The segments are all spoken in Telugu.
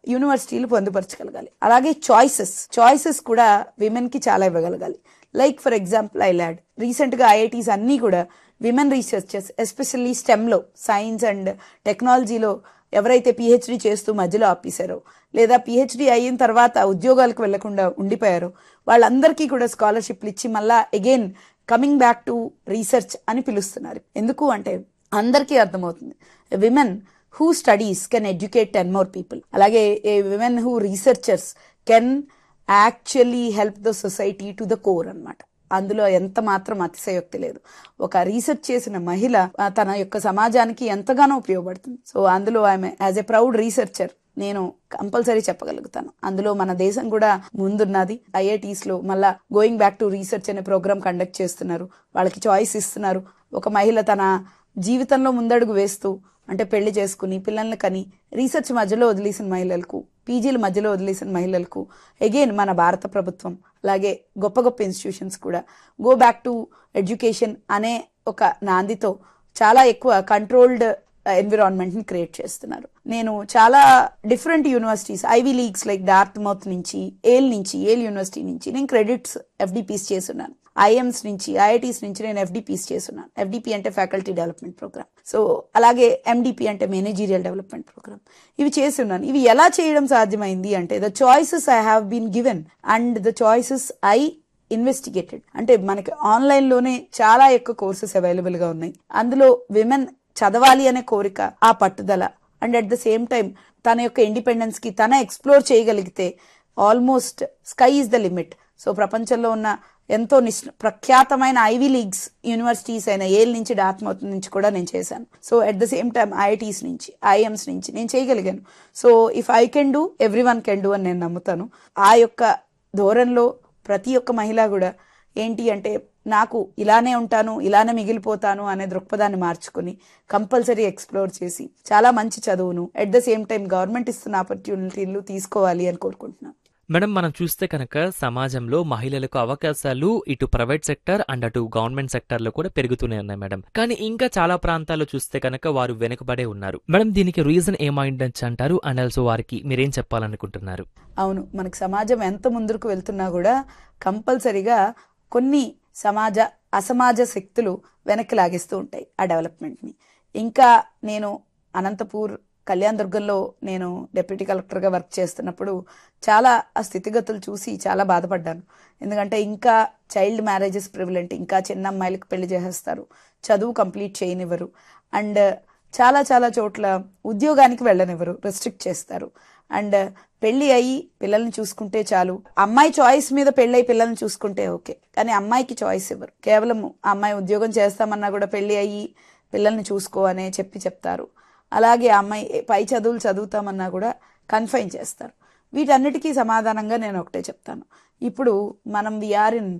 యూనివర్సిటీలు పొందుపరచగలగాలి అలాగే చాయిసెస్ చాయిసెస్ కూడా విమెన్ కి చాలా ఇవ్వగలగాలి లైక్ ఫర్ ఎగ్జాంపుల్ ఐ ల్యాడ్ రీసెంట్ గా ఐఐటీస్ అన్ని కూడా విమెన్ రీసెర్చర్స్ ఎస్పెషల్లీ స్టెమ్ లో సైన్స్ అండ్ టెక్నాలజీలో ఎవరైతే పిహెచ్డి చేస్తూ మధ్యలో ఆపేశారో లేదా పిహెచ్డి అయిన తర్వాత ఉద్యోగాలకు వెళ్లకుండా ఉండిపోయారో వాళ్ళందరికీ కూడా స్కాలర్షిప్లు ఇచ్చి మళ్ళా again coming back to research అని పిలుస్తున్నారు ఎందుకు అంటే అందరికీ అర్థమవుతుంది women who studies can educate ten more people అలాగే a women who researchers can actually help the society to the core అన్నమాట అందులో ఎంత మాత్రం అతిశయోక్తి లేదు ఒక రీసెర్చ్ చేసిన మహిళ ఆ, తన యొక్క సమాజానికి ఎంతగానో ఉపయోగపడుతుంది సో అందులో ఆమె యాజ్ ఎ ప్రౌడ్ రీసెర్చర్ నేను కంపల్సరీ చెప్పగలుగుతాను అందులో మన దేశం కూడా ముందున్నది ఐఐటీస్ లో మళ్ళా గోయింగ్ బ్యాక్ టు రీసెర్చ్ అనే ప్రోగ్రామ్ కండక్ట్ చేస్తున్నారు వాళ్ళకి చాయిస్ ఇస్తున్నారు ఒక మహిళ తన జీవితంలో ముందడుగు వేస్తూ అంటే పెళ్లి చేసుకుని పిల్లల్ని కని రీసెర్చ్ మధ్యలో వదిలేసిన మహిళలకు పీజీల మధ్యలో వదిలేసిన మహిళలకు అగైన్ మన భారత ప్రభుత్వం అలాగే గొప్ప గొప్ప ఇన్స్టిట్యూషన్స్ కూడా గో బ్యాక్ టు ఎడ్యుకేషన్ అనే ఒక నాందితో చాలా ఎక్కువ కంట్రోల్డ్ ఎన్విరాన్మెంట్ ని క్రియేట్ చేస్తున్నారు నేను చాలా different universities Ivy Leagues like Dartmouth నుంచి ఏల్ నుంచి ఏల్ యూనివర్సిటీ నుంచి నేను క్రెడిట్స్ ఎఫ్డిపిస్ చేస్తున్నాను ఐఎమ్స్ నుంచి ఐఐటీస్ నుంచి నేను ఎఫ్డిపిస్ చేస్తున్నాను ఎఫ్డిపి అంటే ఫ్యాకల్టీ డెవలప్మెంట్ ప్రోగ్రామ్ సో అలాగే ఎండిపి అంటే మేనేజీరియల్ డెవలప్మెంట్ ప్రోగ్రామ్ ఇవి చేస్తున్నాను ఇవి ఎలా చేయడం సాధ్యమైంది అంటే the choices I have been given and the choices I investigated అంటే మనకి ఆన్లైన్ లోనే చాలా ఎక్కువ కోర్సెస్ అవైలబుల్ గా ఉన్నాయి అందులో విమెన్ చదవాలి అనే కోరిక ఆ పట్టుదల and at the same time తన యొక్క ఇండిపెండెన్స్ కి తన ఎక్స్ప్లోర్ చేయగలిగితే almost sky is the limit so ప్రపంచంలో ఉన్న ఎంతో నిష్ ప్రఖ్యాతమైన ఐవీ లీగ్స్ యూనివర్సిటీస్ అయిన ఏల్ నుంచి డార్ట్మౌత్ నుంచి కూడా నేను చేశాను so at the same time IITs నుంచి ఐఎమ్స్ నుంచి నేను చేయగలిగాను so if I can do everyone can do అని నేను నమ్ముతాను ఆ యొక్క ధోరణిలో ప్రతి ఒక్క మహిళ కూడా ఏంటి అంటే నాకు ఇలానే ఉంటాను ఇలానే మిగిలిపోతాను అనే దృక్పథాన్ని మార్చుకుని కంపల్సరీ ఎక్స్ప్లోర్ చేసి చాలా మంచి చదువును at the same time government ఇస్తున్న ఆపర్చునిటీలు తీసుకోవాలి అని కోరుకుంటున్నాను మేడం మనం చూస్తే కనుక సమాజంలో మహిళలకు అవకాశాలు ఇటు ప్రైవేట్ సెక్టర్ అండ్ అటు గవర్నమెంట్ సెక్టర్ లో కూడా పెరుగుతూనే ఉన్నాయి మేడం కానీ ఇంకా చాలా ప్రాంతాల్లో చూస్తే కనుక వారు వెనుకబడే ఉన్నారు మేడం దీనికి రీజన్ ఏమైండొచ్చు అంటారు అండ్ ఆల్సో వారికి మీరేం చెప్పాలనుకుంటున్నారు అవును మనకి సమాజం ఎంత ముందుకు వెళ్తున్నా కూడా కంపల్సరీగా కొన్ని సమాజ అసమాజ శక్తులు వెనక్కి లాగేస్తూ ఉంటాయి ఆ డెవలప్మెంట్ని ఇంకా నేను అనంతపూర్ కళ్యాణ్ దుర్గంలో నేను డిప్యూటీ కలెక్టర్గా వర్క్ చేస్తున్నప్పుడు చాలా ఆ స్థితిగతులు చూసి చాలా బాధపడ్డాను ఎందుకంటే ఇంకా చైల్డ్ మ్యారేజెస్ ప్రివిలెంట్ ఇంకా చిన్న అమ్మాయిలకు పెళ్లి చేసేస్తారు చదువు కంప్లీట్ చేయనివ్వరు అండ్ చాలా చాలా చోట్ల ఉద్యోగానికి వెళ్ళనివ్వరు రెస్ట్రిక్ట్ చేస్తారు అండ్ పెళ్లి అయ్యి పిల్లల్ని చూసుకుంటే చాలు అమ్మాయి చాయిస్ మీద పెళ్లి అయ్యి పిల్లల్ని చూసుకుంటే ఓకే కానీ అమ్మాయికి చాయిస్ ఇవ్వరు కేవలం ఆ అమ్మాయి ఉద్యోగం చేస్తామన్నా కూడా పెళ్లి అయ్యి పిల్లల్ని చూసుకో అనే చెప్పి చెప్తారు అలాగే ఆ అమ్మాయి పై చదువులు చదువుతామన్నా కూడా కన్ఫైన్ చేస్తారు వీటన్నిటికీ సమాధానంగా నేను ఒకటే చెప్తాను ఇప్పుడు మనం విఆర్ ఇన్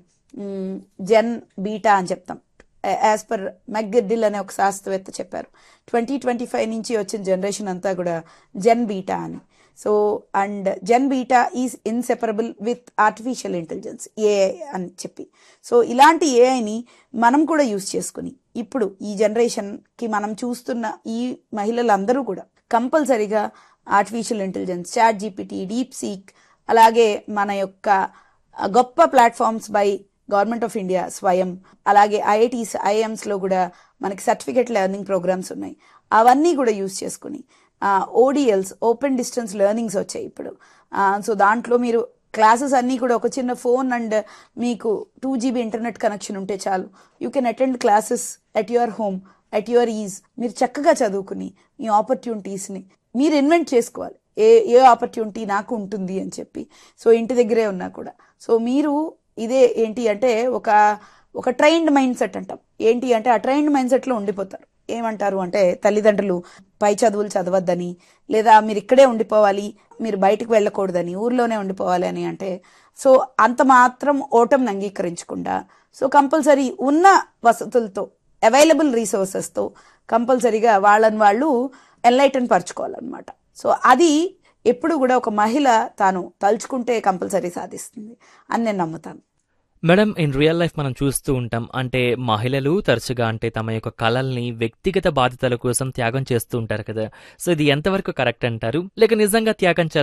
జెన్ బీటా అని చెప్తాం యాజ్ పర్ మెగ్గిడ్డిల్ అనే ఒక శాస్త్రవేత్త చెప్పారు ట్వంటీ ట్వంటీ ఫైవ్ నుంచి వచ్చిన జనరేషన్ అంతా కూడా జెన్ బీటా అని so and Gen Beta is inseparable with artificial intelligence AI అని చెప్పి సో ఇలాంటి ఏఐని మనం కూడా యూజ్ చేసుకుని ఇప్పుడు ఈ జనరేషన్కి మనం చూస్తున్న ఈ మహిళలందరూ కూడా కంపల్సరీగా artificial intelligence ChatGPT DeepSeek అలాగే మన యొక్క గొప్ప platforms by Government of India Swayam అలాగే ఐఐటీస్ ఐఎమ్స్ లో కూడా మనకి సర్టిఫికేట్ లెర్నింగ్ ప్రోగ్రామ్స్ ఉన్నాయి అవన్నీ కూడా యూజ్ చేసుకుని ఓడిఎల్స్ ఓపెన్ డిస్టెన్స్ లెర్నింగ్స్ వచ్చాయి ఇప్పుడు సో దాంట్లో మీరు క్లాసెస్ అన్నీ కూడా ఒక చిన్న ఫోన్ అండ్ మీకు టూ జీబీ ఇంటర్నెట్ కనెక్షన్ ఉంటే చాలు you can attend classes at your home at your is మీరు చక్కగా చదువుకుని మీ ఆపర్చునిటీస్ని మీరు ఇన్వెంట్ చేసుకోవాలి ఏ ఏ ఆపర్చునిటీ నాకు ఉంటుంది అని చెప్పి సో ఇంటి దగ్గరే ఉన్నా కూడా సో మీరు ఇదే ఏంటి అంటే ఒక ఒక ట్రైన్డ్ మైండ్ సెట్ అంటాం ఏంటి అంటే ఆ ట్రైన్డ్ మైండ్ సెట్లో ఉండిపోతారు ఏమంటారు అంటే తల్లిదండ్రులు పై చదువులు చదవద్దని లేదా మీరు ఇక్కడే ఉండిపోవాలి మీరు బయటకు వెళ్ళకూడదని ఊర్లోనే ఉండిపోవాలి అని అంటే సో అంత మాత్రం ఓటమిని అంగీకరించకుండా సో కంపల్సరీ ఉన్న వసతులతో అవైలబుల్ రీసోర్సెస్తో కంపల్సరీగా వాళ్ళని వాళ్ళు ఎన్లైటన్ పరచుకోవాలన్నమాట సో అది ఎప్పుడు కూడా ఒక మహిళ తాను తలుచుకుంటే కంపల్సరీ సాధిస్తుంది అని నేను నమ్ముతాను మేడం ఇన్ రియల్ లైఫ్ మనం చూస్తూ ఉంటాం అంటే మహిళలు తరచుగా అంటే తమ యొక్క కళల్ని వ్యక్తిగత బాధ్యతల కోసం త్యాగం చేస్తూ ఉంటారు కదా సో ఇది ఎంతవరకు కరెక్ట్ అంటారు లేక నిజంగా త్యాగం